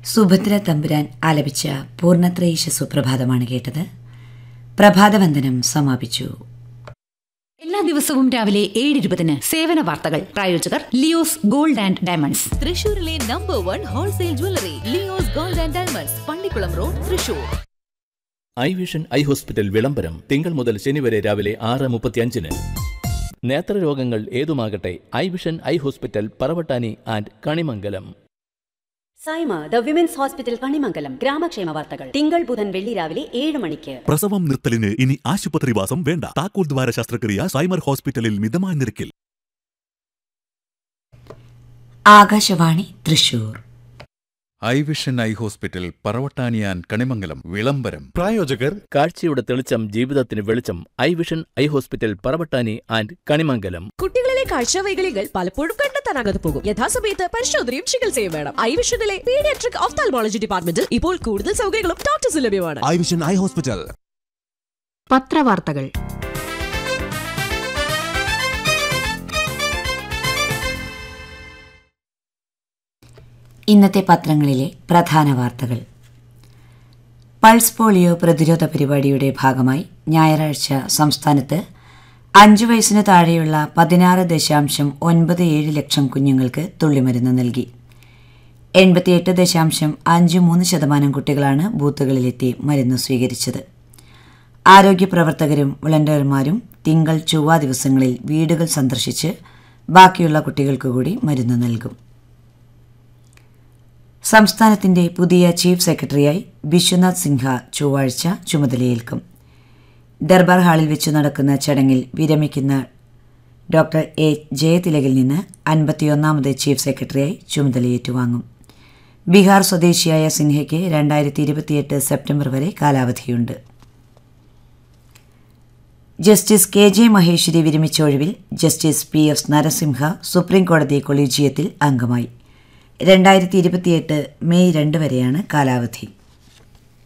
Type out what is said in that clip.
സുഭദ്ര തമ്പുരാൻ ആലപിച്ച പൂർണ്ണത്രയീശ സുപ്രഭാതമാണ് കേട്ടത് പ്രഭാതവന്ദനം സമാപിച്ചു എല്ലാ ദിവസവും രാവിലെ ഏഴ് ഇരുപതിന് സേവന വാർത്തകൾ പ്രായോജകർ ലിയോസ് ഗോൾഡ് ആൻഡ് ഡയമണ്ട്സ് തൃശൂരിലെ number one wholesale jewellery Leo's gold and diamonds Pallikulam road Thrissur eye vision eye hospital വിളംബരം തിങ്കൾ മുതൽ ശനി വരെ രാവിലെ ആറ് മുപ്പത്തിയഞ്ചിന് നേത്രരോഗങ്ങൾ ഏതുമാകട്ടെ eye vision eye hospital Paravattani and Kanimangalam Saima the women's hospital Kanimangalam ഗ്രാമക്ഷേമ വാർത്തകൾ തിങ്കൾ ബുധൻ വെള്ളി രാവിലെ ഏഴ് മണിക്ക് പ്രസവം നിർത്തലിന് ഇനി ആശുപത്രിവാസം വേണ്ട താക്കോൽ ദ്വാര ശസ്ത്രക്രിയ സൈമർ ഹോസ്പിറ്റലിൽ മിതമായ നിരക്കിൽ Akashvani Thrissur eye vision eye hospital പറവട്ടാനിയാൻ കണിമംഗലം വിളംബരം പ്രായോജകർ കാഴ്ചയുടെ തെളിച്ചം ജീവിതത്തിന് വെളിച്ചം eye vision eye hospital Paravattani and Kanimangalam കുട്ടികളിലെ കാഴ്ചവൈകല്യങ്ങൾ പലപ്പോഴും കണ്ടെത്താനാകാതെ പോകും യഥാസമയത്ത് പരിശോധനയും ചികിത്സയും വേണം ഐ വിഷനിലെ പീഡിയാട്രിക് ഓഫ്താൽമോളജി ഡിപ്പാർട്ട്മെന്റിൽ ഇപ്പോൾ കൂടുതൽ സൗകര്യങ്ങളും ഡോക്ടേഴ്സ് ലഭ്യമാണ് ഐ വിഷൻ ഐ ഹോസ്പിറ്റൽ പത്രവാർത്തകൾ ഇന്നത്തെ പത്രങ്ങളിലെ പ്രധാന വാർത്തകൾ പൾസ് പോളിയോ പ്രതിരോധ പരിപാടിയുടെ ഭാഗമായി ഞായറാഴ്ച സംസ്ഥാനത്ത് അഞ്ചു വയസ്സിന് താഴെയുള്ള പതിനാറ് ദശാംശം ഒൻപത് ഏഴ് ലക്ഷം കുഞ്ഞുങ്ങൾക്ക് തുള്ളിമരുന്ന് നൽകി എൺപത്തിയെട്ട് ദശാംശം അഞ്ച് മൂന്ന് ശതമാനം കുട്ടികളാണ് ബൂത്തുകളിലെത്തി മരുന്ന് സ്വീകരിച്ചത് ആരോഗ്യ പ്രവർത്തകരും വളണ്ടിയർമാരും തിങ്കൾ ചൊവ്വ ദിവസങ്ങളിൽ വീടുകൾ സന്ദർശിച്ച് ബാക്കിയുള്ള കുട്ടികൾക്ക് കൂടി മരുന്ന് നൽകും സംസ്ഥാനത്തിന്റെ പുതിയ ചീഫ് സെക്രട്ടറിയായി വിശ്വനാഥ് സിൻഹ ചൊവ്വാഴ്ച ചുമതലയേൽക്കും ദർബാർ ഹാളിൽ വെച്ച് നടക്കുന്ന ചടങ്ങിൽ വിരമിക്കുന്ന ഡോക്ടർ എ ജയതിലകിൽ നിന്ന് അൻപത്തിയൊന്നാമത് ചീഫ് സെക്രട്ടറിയായി ചുമതലയേറ്റുവാങ്ങും ബീഹാർ സ്വദേശിയായ സിൻഹയ്ക്ക് രണ്ടായിരത്തി ഇരുപത്തിയെട്ട് സെപ്റ്റംബർ വരെ കാലാവധിയുണ്ട് ജസ്റ്റിസ് കെ ജെ മഹേശ്വരി വിരമിച്ച ഒഴിവിൽ justice P S Narasimha supreme കോടതി കൊളീജിയത്തിൽ അംഗമായി രണ്ടായിരത്തി ഇരുപത്തിയെട്ട് മെയ് രണ്ട് വരെയാണ് കാലാവധി